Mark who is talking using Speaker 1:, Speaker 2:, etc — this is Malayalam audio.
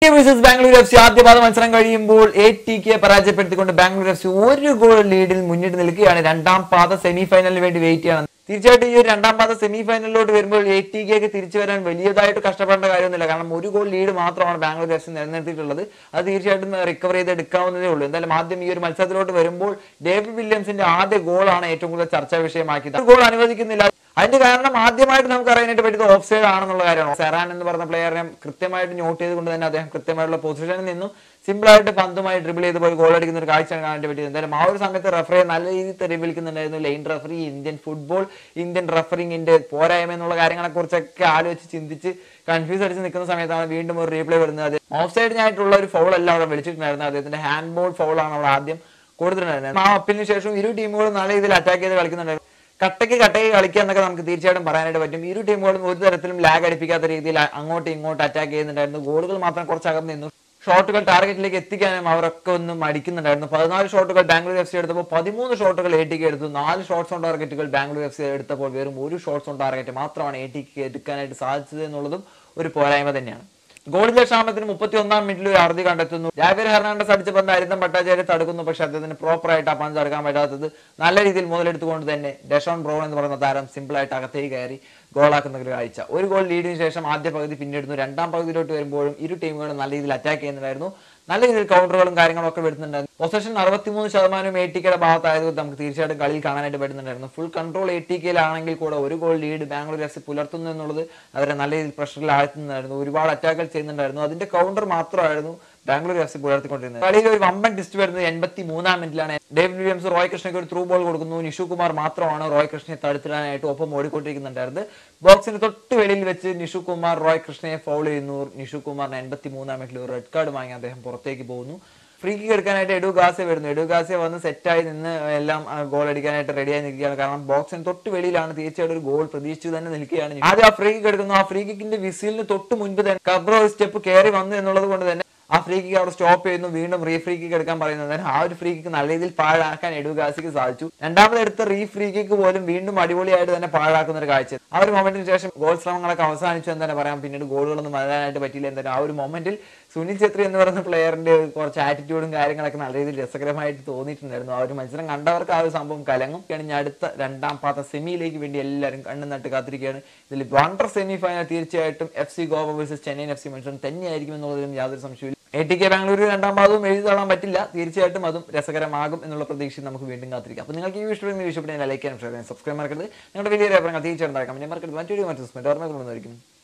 Speaker 1: വേഴ്സസ് ബാംഗ്ലൂർ എഫ് സി ആദ്യപാദ മത്സരം കഴിയുമ്പോൾ എ ടി കെ പരാജയപ്പെടുത്തിക്കൊണ്ട് ബാംഗ്ലൂർ എഫ് സി ഒരു ഗോൾ ലീഡിൽ മുന്നിട്ട് നിൽക്കുകയാണ് രണ്ടാം പാദ സെമി ഫൈനലിന് വേണ്ടി വെയിറ്റ് ചെയ്യണം തീർച്ചയായിട്ടും ഈ ഒരു രണ്ടാം പാദ സെമി ഫൈനലിലോട്ട് വരുമ്പോൾ എ ടി കെക്ക് തിരിച്ചു വരാൻ വലിയതായിട്ട് കഷ്ടപ്പെടേണ്ട കാര്യമൊന്നുമില്ല കാരണം ഒരു ഗോൾ ലീഡ് മാത്രമാണ് ബാംഗ്ലൂർ എഫ് സി നിലനിർത്തിയിട്ടുള്ളത് അത് തീർച്ചയായിട്ടും റിക്കവർ ചെയ്ത് എടുക്കാവുന്നതേ ഉള്ളൂ എന്തായാലും ആദ്യം ഈ ഒരു മത്സരത്തിലോട്ട് വരുമ്പോൾ ഡേവിഡ് വില്യംസിന്റെ ആദ്യ ഗോളാണ് ഏറ്റവും കൂടുതൽ ചർച്ചാ വിഷയമാക്കിയത് ഗോൾ അനുവദിക്കുന്നില്ല അതിന്റെ കാരണം ആദ്യമായിട്ട് നമുക്ക് അറിയാനായിട്ട് പറ്റിയത് ഓഫ് സൈഡ് ആണെന്നുള്ള കാര്യമാണ് സെറാൻ എന്ന് പറഞ്ഞ പ്ലെയറിനെ കൃത്യമായിട്ട് നോട്ട് ചെയ്തുകൊണ്ട് തന്നെ അദ്ദേഹം കൃത്യമായിട്ടുള്ള പൊസിഷനിൽ നിന്നും സിമ്പിൾ ആയിട്ട് പന്തുമായി ഡ്രിബിൾ ചെയ്ത് പോയി ഗോൾ അടിക്കുന്ന ഒരു കാഴ്ചയാണ് കാണാൻ പറ്റിയത് എന്തായാലും ആ ഒരു സമയത്ത് റഫറിയെ നല്ല രീതിയിൽ തെറി വിളിക്കുന്നുണ്ടായിരുന്നു line referee Indian football Indian റഫറിങ്ങിന്റെ പോരായ്മ എന്നുള്ള കാര്യങ്ങളെ കുറിച്ചൊക്കെ ആലോചിച്ച് ചിന്തിച്ച് കൺഫ്യൂസ് അടിച്ച് നിൽക്കുന്ന സമയത്താണ് വീണ്ടും ഒരു റീപ്ലേ വരുന്നത് അത് ഓഫ് സൈഡിനായിട്ടുള്ള ഒരു ഫൗൾ അല്ല അവിടെ വിളിച്ചിട്ടുണ്ടായിരുന്നത് അദ്ദേഹത്തിന്റെ ഹാൻഡ് ബോൾ ഫൗൾ ആണ് അവിടെ ആദ്യം കൊടുത്തിട്ടുണ്ടായിരുന്നത് ആ അപ്പിന് ശേഷം ഇരു ടീമുകളും നല്ല രീതിയിൽ അറ്റാക്ക് ചെയ്ത് കളിക്കുന്നുണ്ടായിരുന്നു കട്ടയ്ക്ക് കട്ടയ്ക്ക് കളിക്കുക എന്നൊക്കെ നമുക്ക് തീർച്ചയായിട്ടും പറയാനായിട്ട് പറ്റും ഇരു ടീമുകളും ഒരു തരത്തിലും ലാഗ് അടിപ്പിക്കാത്ത രീതിയിൽ അങ്ങോട്ടും ഇങ്ങോട്ടും അറ്റാക്ക് ചെയ്യുന്നുണ്ടായിരുന്നു ഗോളുകൾ മാത്രം കുറച്ച് അകന്ന് നിന്നു ഷോട്ടുകൾ ടാർഗറ്റിലേക്ക് എത്തിക്കാനും അവരൊക്കെ ഒന്ന് മടിക്കുന്നുണ്ടായിരുന്നു പതിനാല് ഷോട്ടുകൾ ബാംഗ്ലൂർ എഫ് സി എടുത്തപ്പോൾ പതിമൂന്ന് ഷോട്ടുകൾ എ ടിക്ക് എടുത്തു നാല് ഷോട്ട്സ് ഓൺ ടാർഗറ്റുകൾ ബാംഗ്ലൂർ എഫ് സി എടുത്തപ്പോൾ വെറും ഒരു ഷോട്ട്സ് ഓൺ ടാർഗറ്റ് മാത്രമാണ് എ ടിക്ക് എടുക്കാനായിട്ട് സാധിച്ചത് എന്നുള്ളതും ഒരു പോരായ്മ തന്നെയാണ് ഗോളിന്റെ ക്ഷാമത്തിന് മുപ്പത്തി ഒന്നാം മിനിറ്റിൽ ഒരു അറുതി കണ്ടെത്തുന്നു ജാവിർ ഹെർണാണ്ടസ് അടിച്ച പന്ത് അരിന്തം ഭട്ടാചാര്യ തടുക്കുന്നു പക്ഷെ അദ്ദേഹത്തിന് പ്രോപ്പർ ആയിട്ട് ആ പന്ത് തടുക്കാൻ പറ്റാത്തത് നല്ല രീതിയിൽ മുതലെടുത്തുകൊണ്ട് തന്നെ ഡെഷോൺ ബ്രോൺ എന്ന് പറയുന്ന താരം സിമ്പിൾ ആയിട്ട് അകത്തേക്ക് കയറി ഗോളാക്കുന്ന ഒരു കാഴ്ച ഒരു ഗോൾ ലീഡിന് ശേഷം ആദ്യ പകുതി പിന്നിടുന്നു രണ്ടാം പകുതിയിലോട്ട് വരുമ്പോഴും ഇരു ടീമുകളും നല്ല രീതിയിൽ അറ്റാക്ക് ചെയ്യുന്നുണ്ടായിരുന്നു നല്ല രീതിയിൽ കൗണ്ടറുകളും കാര്യങ്ങളും ഒക്കെ വരുന്നുണ്ടായിരുന്നു പൊസഷൻ അറുപത്തിമൂന്ന് ശതമാനം എ ടി കെയുടെ ഭാഗത്തായതുകൊണ്ട് നമുക്ക് തീർച്ചയായിട്ടും കളിയിൽ കാണാനായിട്ട് പറ്റുന്നുണ്ടായിരുന്നു ഫുൾ കൺട്രോൾ എ ടി കെയിലാണെങ്കിൽ കൂടെ ഒരു goal lead Bangalore F C പുലർത്തുന്നു എന്നുള്ളത് അവരെ നല്ല രീതിയിൽ പ്രഷറിൽ ആഴ്ത്തുന്നുണ്ടായിരുന്നു ഒരുപാട് അറ്റാക്കുകൾ ചെയ്യുന്നുണ്ടായിരുന്നു അതിന്റെ കൗണ്ടർ മാത്രമായിരുന്നു ബാംഗ്ലൂർ എഫ് സി പുലർത്തിക്കൊണ്ടിരുന്നത് കളിയിൽ ഒരു വമ്പൻ ടിസ്റ്റ് വരുന്നത് എൺപത്തി മൂന്നാം മിനിറ്റിലാണ് ഡേവിഡ് വില്യംസ് റോയ് കൃഷ്ണയ്ക്ക് ഒരു ത്രൂ ബോൾ കൊടുക്കുന്നു നിഷു കുമാർ മാത്രമാണ് റോയ് കൃഷ്ണയെ തടുത്തിടാനായിട്ട് ഒപ്പം ഓടിക്കൊണ്ടിരിക്കുന്നുണ്ടായിരുന്നത് ബോക്സിന് തൊട്ട് വെളിയിൽ വെച്ച് നിഷു കുമാർ റോയ് കൃഷ്ണയെ ഫൗൾ ചെയ്യുന്നു നിഷു കുമാറിന് എൺപത്തി മൂന്നാം മിനിറ്റിൽ ഒരു റെഡ് കാർഡ് വാങ്ങി അദ്ദേഹം പുറത്തേക്ക് പോകുന്നു ഫ്രീ കിക്ക് എടുക്കാനായിട്ട് എഡു ഗാസെ വരുന്നു എഡു ഗാസെ വന്ന് സെറ്റായി നിന്ന് എല്ലാം ഗോൾ അടിക്കാനായിട്ട് റെഡിയായി നിൽക്കുകയാണ് കാരണം ബോക്സിന് തൊട്ട് വെളിയിലാണ് തീർച്ചയായിട്ടും ഒരു ഗോൾ പ്രതീക്ഷിച്ചു തന്നെ നിൽക്കുകയാണ് ആദ്യം ആ ഫ്രീ കിക്ക് എടുക്കുന്നു ആ ഫ്രീ കിക്കിന്റെ വിസിലിന് തൊട്ട് മുൻപ് തന്നെ കബ്രോ സ്റ്റെപ്പ് കയറി വന്നു എന്നുള്ളത് കൊണ്ട് തന്നെ ആ ഫ്രീ കിക്ക് അവിടെ സ്റ്റോപ്പ് ചെയ്യുന്നു വീണ്ടും റീ ഫ്രീ കിക്ക് എടുക്കാൻ പറയുന്നത് ആ ഒരു ഫ്രീ കിക്ക് നല്ല രീതിയിൽ പാഴാക്കാൻ എഡുഗാസിക്ക് സാധിച്ചു രണ്ടാമത് എടുത്ത റീ ഫ്രീ കിക്ക് പോലും വീണ്ടും അടിപൊളിയായിട്ട് തന്നെ പാഴാക്കുന്ന ഒരു കാഴ്ച ആ ഒരു മൊമെന്റിന് ശേഷം ഗോൾ ശ്രമങ്ങളൊക്കെ അവസാനിച്ചു എന്ന് തന്നെ പറയാം പിന്നീട് ഗോളുകളൊന്നും വരാനായിട്ട് പറ്റിയില്ല എന്തായാലും ആ ഒരു മൊമെന്റിൽ സുനിൽ ഛത്രി എന്ന് പറയുന്ന പ്ലെയറിന്റെ കുറച്ച് ആറ്റിറ്റ്യൂഡും കാര്യങ്ങളൊക്കെ നല്ല രീതിയിൽ രസകരമായിട്ട് തോന്നിയിട്ടുണ്ടായിരുന്നു ആ ഒരു മത്സരം കണ്ടവർക്ക് ആ ഒരു സംഭവം കലങ്ങും ഇനി അടുത്ത രണ്ടാം പാത സെമിയിലേക്ക് വേണ്ടി എല്ലാവരും കണ്ണു നട്ട് കാത്തിരിക്കുകയാണ് ഇതിൽ വണ്ടർ സെമി ഫൈനൽ തീർച്ചയായിട്ടും F C Goa versus Chennaiyin F C മത്സരം തന്നെയായിരിക്കും എന്നുള്ളതിലും യാതൊരു സംശയമില്ല എ ടി കെ ബാംഗ്ലൂർ രണ്ടാം പാദവും എഴുതി തള്ളാൻ പറ്റില്ല തീർച്ചയായിട്ടും അതും രസകരമാകും എന്നുള്ള പ്രതീക്ഷയിൽ നമുക്ക് വീണ്ടും കാത്തിരിക്കാം അപ്പോൾ നിങ്ങൾക്ക് ഈ ഇഷ്ടപ്പെടുന്ന ഇഷ്ടപ്പെടുന്ന ലൈക്ക് ചെയ്യാനും ഷെയർ ചെയ്യാനും സബ്സ്ക്രൈബ് മറക്കരുത് നിങ്ങളുടെ വലിയ അഭിപ്രായങ്ങൾ തീർച്ചയായിട്ടും ഉണ്ടാക്കാം പിന്നെ മറക്കരുത് മറ്റൊരു മറ്റു ഓർമ്മകൾ വന്നിരിക്കും